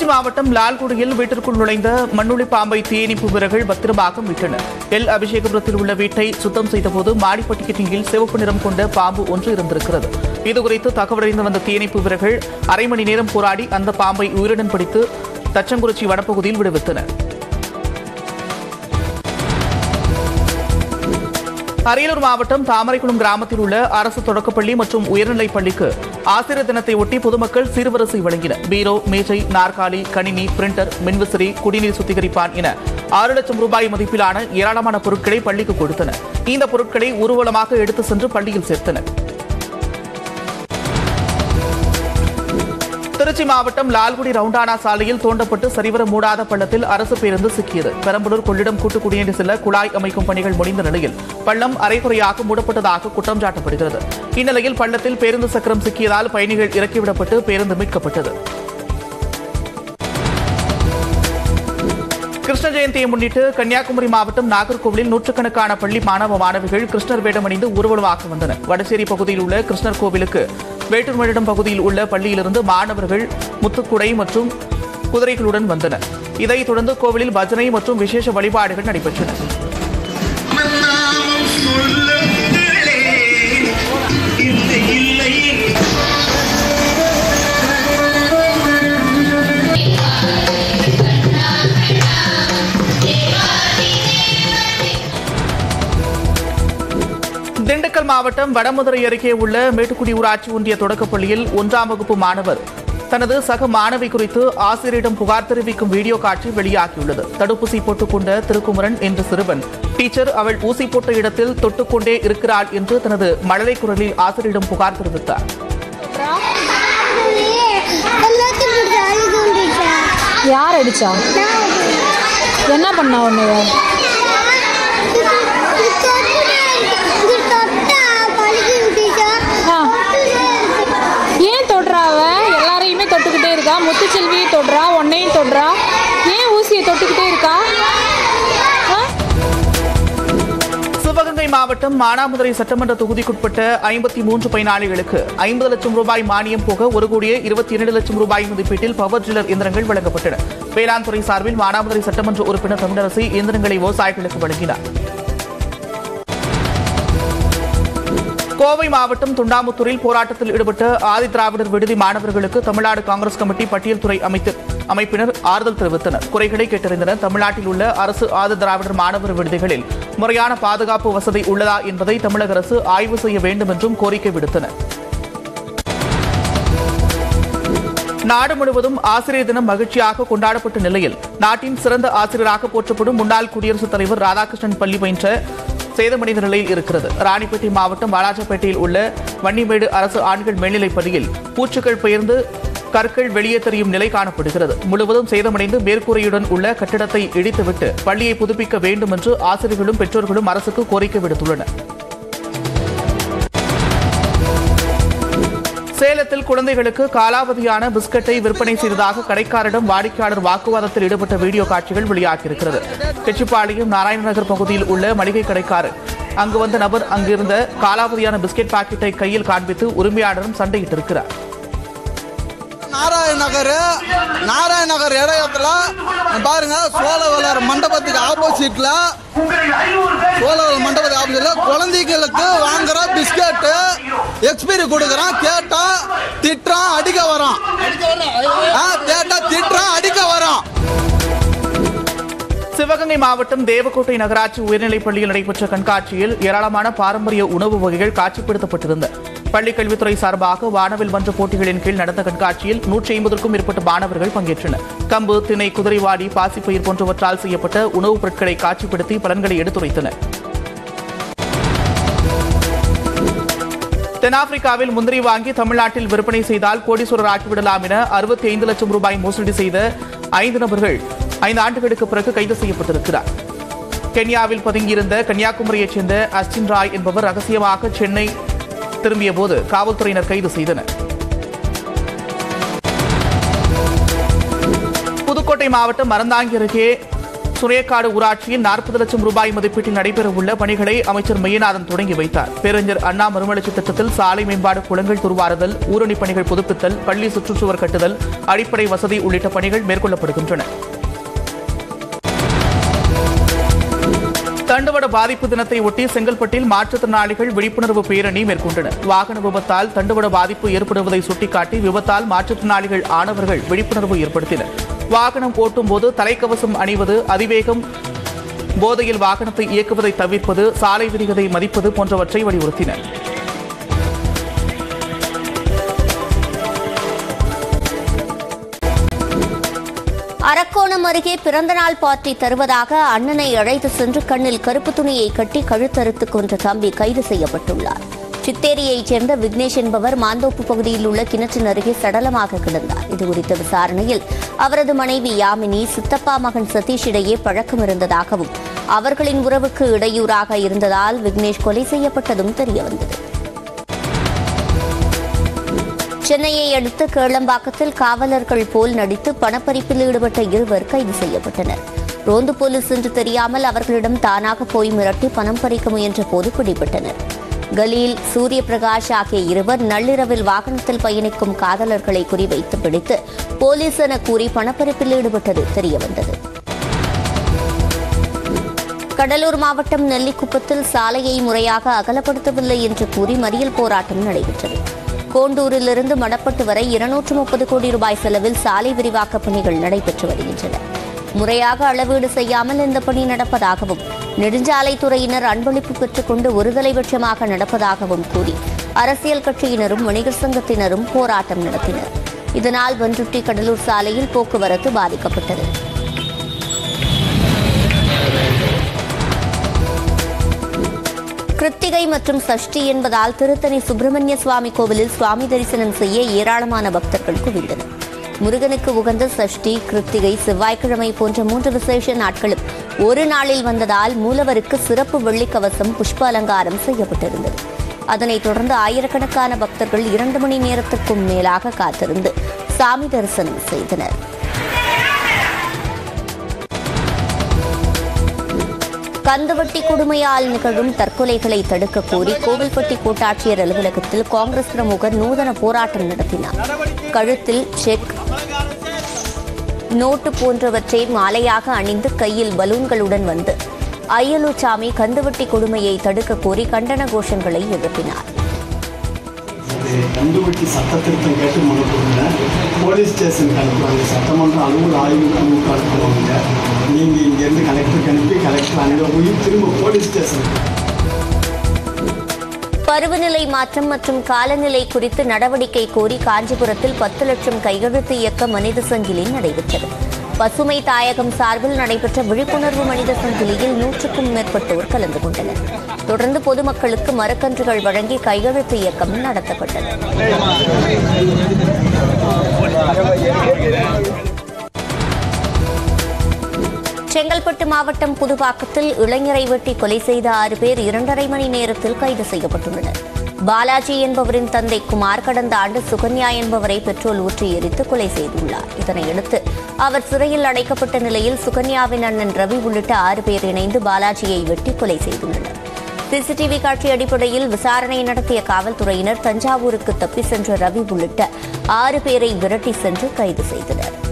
திருச்சி மாவட்டம் லால்குடியில் வீட்டிற்குள் நுழைந்த மண்ணுளி பாம்பை தீயணைப்பு வீரர்கள் பத்திரமாக மீட்டனர் எல் அபிஷேகபுரத்தில் உள்ள வீட்டை சுத்தம் செய்தபோது மாடிப்பட்டிக்கு கீழ் சிவப்பு நிறம் கொண்ட பாம்பு ஒன்று இருந்திருக்கிறது இதுகுறித்து தகவலறிந்து வந்த தீயணைப்பு வீரர்கள் அரை மணி நேரம் போராடி அந்த பாம்பை உயிருடன் பிடித்து தச்சங்குறிச்சி வனப்பகுதியில் விடுவித்தனர் அரியலூர் மாவட்டம் தாமரைக்குளம் கிராமத்தில் உள்ள அரசு தொடக்கப்பள்ளி மற்றும் உயர்நிலைப் பள்ளிக்கு ஆசிரியர் தினத்தை ஒட்டி பொதுமக்கள் சீர்வரிசை வழங்கினர் பீரோ மேஜை நாற்காலி கணினி பிரிண்டர் மின்விசிறி குடிநீர் சுத்திகரிப்பான் என ஆறு லட்சம் ரூபாய் மதிப்பிலான ஏராளமான பொருட்களை பள்ளிக்கு கொடுத்தனர் இந்த பொருட்களை ஊர்வலமாக எடுத்து சென்று பள்ளியில் சேர்த்தனர் திருச்சி மாவட்டம் லால்குடி ரவுண்டானா சாலையில் தோண்டப்பட்டு சரிவர மூடாத பள்ளத்தில் அரசு பேருந்து சிக்கியது பெரம்பலூர் கொள்ளிடம் கூட்டு குடிநீர் செல்ல குழாய் அமைக்கும் பணிகள் முடிந்த நிலையில் பள்ளம் அரைகுறையாக மூடப்பட்டதாக குற்றம் சாட்டப்படுகிறது இந்நிலையில் பள்ளத்தில் பேருந்து சக்கரம் சிக்கியதால் பயணிகள் இறக்கிவிடப்பட்டு பேருந்து மீட்கப்பட்டது கிருஷ்ண ஜெயந்தியை முன்னிட்டு கன்னியாகுமரி மாவட்டம் நாகர்கோவிலில் நூற்றுக்கணக்கான பள்ளி மாணவ மாணவிகள் கிருஷ்ணர் வேடம் அணிந்து ஊர்வலமாக வந்தனர் வடசேரி பகுதியில் உள்ள கிருஷ்ணர் கோவிலுக்கு வேட்டூர்மழிடம் பகுதியில் உள்ள பள்ளியிலிருந்து மாணவர்கள் முத்துக்குடை மற்றும் குதிரைகளுடன் வந்தனர் இதைத் தொடர்ந்து கோவிலில் பஜனை மற்றும் விசேஷ வழிபாடுகள் நடைபெற்றன நாமம் சொல்லுங்களே இல்லை இல்லை திண்டுக்கல் மாவட்டம் வடமதுரை அருகே உள்ள மேட்டுக்குடி ஊராட்சி ஒன்றிய தொடக்கப்பள்ளியில் ஒன்றாம் வகுப்பு மாணவர் தனது சக மாணவி குறித்து ஆசிரியரிடம் புகார் தெரிவிக்கும் வீடியோ காட்சி வெளியாகியுள்ளது தடுப்பூசி போட்டுக்கொண்ட திருக்குமரன் என்ற சிறுவன் டீச்சர் அவள் ஊசி போட்ட இடத்தில் தொட்டுக்கொண்டே இருக்கிறாள் என்று தனது மழலை குரலில் ஆசிரியரிடம் புகார் தெரிவித்தார் எல்லாத்தையும் போட்டு அழுது வந்துச்சா யார் அடிச்சா என்ன பண்ணா உன்னைய ஆ. ஏன் தொடுறா அவ எல்லாரையுமே தொட்டுக்கிட்டே இருக்கா முத்துச்செல்வியை தொடுறா உன்னையும் தொடுறா ஏன் ஊசியை தொட்டுக்கிட்டே இருக்கா ஆ? சிவகங்கை மாவட்டம் மானாமதுரை சட்டமன்ற தொகுதிக்குட்பட்ட ஐம்பத்தி மூன்று பயனாளிகளுக்கு ஐம்பது லட்சம் ரூபாய் மானியம் போக ஒரு கோடியே இருபத்தி இரண்டு லட்சம் ரூபாய் மதிப்பீட்டில் பவர் டில்லர் இயந்திரங்கள் வழங்கப்பட்டன வேளாண் துறை சார்பில் மானாமதுரை சட்டமன்ற உறுப்பினர் தமிழரசி இயந்திரங்களை விவசாயிகளுக்கு வழங்கினார் கோவை மாவட்டம் தொண்டாமுத்தூரில் போராட்டத்தில் ஈடுபட்ட ஆதி திராவிடர் விடுதி மாணவர்களுக்கு தமிழ்நாடு காங்கிரஸ் கமிட்டி பட்டியல் துறை அமைத்து அமைப்பினர் ஆறுதல் தெரிவித்தனர் குறைகளை கேட்டறிந்தனர் தமிழ்நாட்டில் உள்ள அரசு ஆதி திராவிடர் மாணவர் விடுதிகளில் முறையான பாதுகாப்பு வசதி உள்ளதா என்பதை தமிழக அரசு ஆய்வு செய்ய வேண்டும் என்றும் கோரிக்கை விடுத்தனர் நாடு முழுவதும் ஆசிரியர் தினம் மகிழ்ச்சியாக கொண்டாடப்பட்ட நிலையில் நாட்டின் சிறந்த ஆசிரியராக போற்றப்படும் முன்னாள் குடியரசுத் தலைவர் ராதாகிருஷ்ணன் பள்ளி பயின்ற சேதமடைந்த நிலையில் இருக்கிறது ராணிப்பேட்டை மாவட்டம் வாலாஜாப்பேட்டையில் உள்ள வன்னிமேடு அரசு ஆண்கள் மேல்நிலைப் பள்ளியில் பூச்சிகள் பெயர்ந்து கற்கள் வெளியே தெரியும் நிலை காணப்படுகிறது முழுவதும் சேதமடைந்து மேற்கூரையுடன் உள்ள கட்டிடத்தை இடித்துவிட்டு பள்ளியை புதுப்பிக்க வேண்டும் என்று ஆசிரியர்களும் பெற்றோர்களும் அரசுக்கு கோரிக்கை விடுத்துள்ளனர் சேலத்தில் குழந்தைகளுக்கு காலாவதியான பிஸ்கட்டை விற்பனை செய்ததாக கடைக்காரரிடம் வாடிக்கையாளர் வாக்குவாதத்தில் ஈடுபட்ட வீடியோ காட்சிகள் வெளியாகியிருக்கிறது கெச்சிப்பாளையம் நாராயணநகர் பகுதியில் உள்ள மளிகை கடைக்காரர் அங்கு வந்த நபர் அங்கிருந்த காலாவதியான பிஸ்கெட் பாக்கெட்டை கையில் காண்பித்து உரிமையாளரும் சண்டையிட்டிருக்கிறார் நாராயண நகர் நாராயண நகர் இடையத்துல பாருங்க சோழவளர் மண்டபத்துக்கு ஆப்போசிட்ல சோழவளர் மண்டபத்துக்கு ஆப்போசிட்ல குழந்தைகளுக்கு வாங்குற பிஸ்கட்டு எக்ஸ்பீரி கொடுக்குறான் கேட்டா திட்டுறான் அடிக்க வரான் ஆ, கேட்டா திட்டுறான் அடிக்க வரான் சிவகங்கை மாவட்டம் தேவக்கோட்டை நகராட்சி உயர்நிலைப் பள்ளியில் நடைபெற்ற கண்காட்சியில் ஏராளமான பாரம்பரிய உணவு வகைகள் காட்சிப்படுத்தப்பட்டிருந்த பள்ளிக் கல்வித்துறை சார்பாக வானவில் மன்ற போட்டிகளின் கீழ் நடந்த கண்காட்சியில் நூற்றி ஐம்பதுக்கும் மேற்பட்ட மாணவர்கள் பங்கேற்றனர் கம்பு திணை குதிரைவாடி பாசிப்பயிர் போன்றவற்றால் செய்யப்பட்ட உணவுப் பொருட்களை காட்சிப்படுத்தி பலன்களை எடுத்துரைத்தனர் தென்னாப்பிரிக்காவில் முந்திரி வாங்கி தமிழ்நாட்டில் விற்பனை செய்தால் கோடீஸ்வரர் ஆக்கிவிடலாம் என அறுபத்தி ஐந்து லட்சம் ரூபாய் மோசடி செய்த ஐந்து நபர்கள் ஐந்து ஆண்டுகளுக்கு பிறகு கைது செய்யப்பட்டிருக்கிறார் கென்யாவில் பதுங்கியிருந்த கன்னியாகுமரியைச் சேர்ந்த அஸ்டின் ராய் என்பவர் ரகசியமாக சென்னை திரும்பிய போது காவல்துறையினர் கைது செய்தனர் புதுக்கோட்டை மாவட்டம் மறந்தாங்கி அருகே சுரேக்காடு ஊராட்சியில் நாற்பது லட்சம் ரூபாய் மதிப்பீட்டில் நடைபெறவுள்ள பணிகளை அமைச்சர் மையநாதன் தொடங்கி வைத்தார் பேரறிஞர் அண்ணா மறுமலர்ச்சி திட்டத்தில் சாலை மேம்பாடு குளங்கள் துருவாறுதல் ஊரணி பணிகள் புதுப்பித்தல் பள்ளி சுற்றுச்சுவர் கட்டுதல் அடிப்படை வசதி உள்ளிட்ட பணிகள் மேற்கொள்ளப்படுகின்றன தண்டுவட பாதிப்பு தினத்தை ஒட்டி செங்கல்பட்டில் மாற்றுத்திறனாளிகள் விழிப்புணர்வு பேரணி மேற்கொண்டனர் வாகன விபத்தால் தண்டுவட பாதிப்பு ஏற்படுவதை சுட்டிக்காட்டி விபத்தால் மாற்றுத்திறனாளிகள் ஆனவர்கள் விழிப்புணர்வு ஏற்படுத்தினர் வாகனம் ஓட்டும் போது தலைக்கவசம் அணிவது அதிவேகம் போதையில் வாகனத்தை இயக்குவதை தவிர்ப்பது சாலை விதிகளை மதிப்பது போன்றவற்றை வலியுறுத்தினர் அரக்கோணம் அருகே பிறந்தநாள் பார்ட்டி தருவதாக அண்ணனை அழைத்து சென்று கண்ணில் கருப்பு துணியை கட்டி கழுத்தறுத்து கொன்ற தம்பி கைது செய்யப்பட்டுள்ளார் சித்தேரியைச் சேர்ந்த விக்னேஷ் என்பவர் மாந்தோப்பு பகுதியில் உள்ள கிணற்றின் அருகே சடலமாக கிடந்தார் இதுகுறித்த விசாரணையில் அவரது மனைவி யாமினி சித்தப்பா மகன் சதீஷ் இடையே பழக்கம் இருந்ததாகவும் அவர்களின் உறவுக்கு இடையூறாக இருந்ததால் விக்னேஷ் கொலை செய்யப்பட்டதும் தெரியவந்தது சென்னையை அடுத்த கேளம்பாக்கத்தில் காவலர்கள் போல் நடித்து பணப்பறிப்பில் ஈடுபட்ட இருவர் கைது செய்யப்பட்டனர் ரோந்து போலீஸ் என்று தெரியாமல் அவர்களிடம் தானாக போய் மிரட்டி பணம் பறிக்க முயன்ற போது பிடிபட்டனர் கலீல் சூரிய பிரகாஷ் ஆகிய இருவர் நள்ளிரவில் வாகனத்தில் பயணிக்கும் காதலர்களை குறிவைத்து பிடித்து போலீஸ் என கூறி பணப்பறிப்பில் ஈடுபட்டது தெரியவந்தது கடலூர் மாவட்டம் நெல்லிக்குப்பத்தில் சாலையை முறையாக அகலப்படுத்தவில்லை என்று கூறி மறியல் போராட்டம் நடைபெற்றது கோண்டூரிலிருந்து மடப்பட்டு வரை இருநூற்று முப்பது கோடி ரூபாய் செலவில் சாலை விரிவாக்கப் பணிகள் நடைபெற்று வருகின்றன முறையாக அளவீடு செய்யாமல் இந்த பணி நடப்பதாகவும் நெடுஞ்சாலைத்துறையினர் அன்பளிப்பு பெற்றுக்கொண்டு ஒருதலைபட்சமாக நடப்பதாகவும் கூறி அரசியல் கட்சியினரும் வணிகர் சங்கத்தினரும் போராட்டம் நடத்தினர் இதனால் பன்ருட்டி கடலூர் சாலையில் போக்குவரத்து பாதிக்கப்பட்டது கிருத்திகை மற்றும் சஷ்டி என்பதால் திருத்தணி சுப்பிரமணிய சுவாமி கோவிலில் சுவாமி தரிசனம் செய்ய ஏராளமான பக்தர்கள் குவிந்தனர் முருகனுக்கு உகந்த சஷ்டி கிருத்திகை செவ்வாய்க்கிழமை போன்ற மூன்று விசேஷ நாட்களும் ஒரு நாளில் வந்ததால் மூலவருக்கு சிறப்பு வெள்ளிக்கவசம் புஷ்ப அலங்காரம் செய்யப்பட்டிருந்தது அதனைத் தொடர்ந்து ஆயிரக்கணக்கான பக்தர்கள் இரண்டு மணி நேரத்திற்கும் மேலாக காத்திருந்து சாமி தரிசனம் செய்தனர் கந்துவட்டி கொடுமையால் நிகழும் தற்கொலைகளை தடுக்க கோரி கோவில்பட்டி கோட்டாட்சியர் அலுவலகத்தில் காங்கிரஸ் பிரமுகர் நூதன போராட்டம் நடத்தினார் கழுத்தில் செக் நோட்டு போன்றவற்றை மாலையாக அணிந்து கையில் பலூன்களுடன் வந்து ஐயலுச்சாமி கந்துவட்டி கொடுமையை தடுக்க கோரி கண்டன கோஷங்களை எழுப்பினார் கண்டுபிடி சட்ட திருத்தம் கேட்டு மனு கொடுங்க போலீஸ் ஸ்டேஷனுக்கு அனுப்புவாங்க சட்டமன்ற அலுவல் ஆய்வு குழுவுக்கு அனுப்புவாங்க நீங்கள் இங்கேருந்து கலெக்டருக்கு அனுப்பி கலெக்டர் அங்கே போய் திரும்ப போலீஸ் ஸ்டேஷனுக்கு பருவநிலை மாற்றம் மற்றும் காலநிலை குறித்து நடவடிக்கை கோரி காஞ்சிபுரத்தில் பத்து லட்சம் கையெழுத்து இயக்க மனித சங்கிலி நடைபெற்றது பசுமை தாயகம் சார்பில் நடைபெற்ற விழிப்புணர்வு மனித சங்கிலியில் நூற்றுக்கும் மேற்பட்டோர் கலந்து கொண்டனர் தொடர்ந்து பொதுமக்களுக்கு மரக்கன்றுகள் வழங்கி கையெழுத்து இயக்கம் நடத்தப்பட்டது செங்கல்பட்டு மாவட்டம் புதுப்பாக்கத்தில் இளைஞரை வெட்டி கொலை செய்த ஆறு பேர் இரண்டரை மணி நேரத்தில் கைது செய்யப்பட்டுள்ளனர் பாலாஜி என்பவரின் தந்தை குமார் கடந்த ஆண்டு சுகன்யா என்பவரை பெட்ரோல் ஊற்றி எரித்து கொலை செய்துள்ளார் இதனையடுத்து அவர் சிறையில் அடைக்கப்பட்ட நிலையில் சுகன்யாவின் அண்ணன் ரவி உள்ளிட்ட ஆறு பேர் இணைந்து பாலாஜியை வெட்டி கொலை செய்துள்ளனர் சிசிடிவி காட்சி அடிப்படையில் விசாரணை நடத்திய காவல்துறையினர் தஞ்சாவூருக்கு தப்பி சென்ற ரவி உள்ளிட்ட ஆறு பேரை விரட்டி சென்று கைது செய்தனர்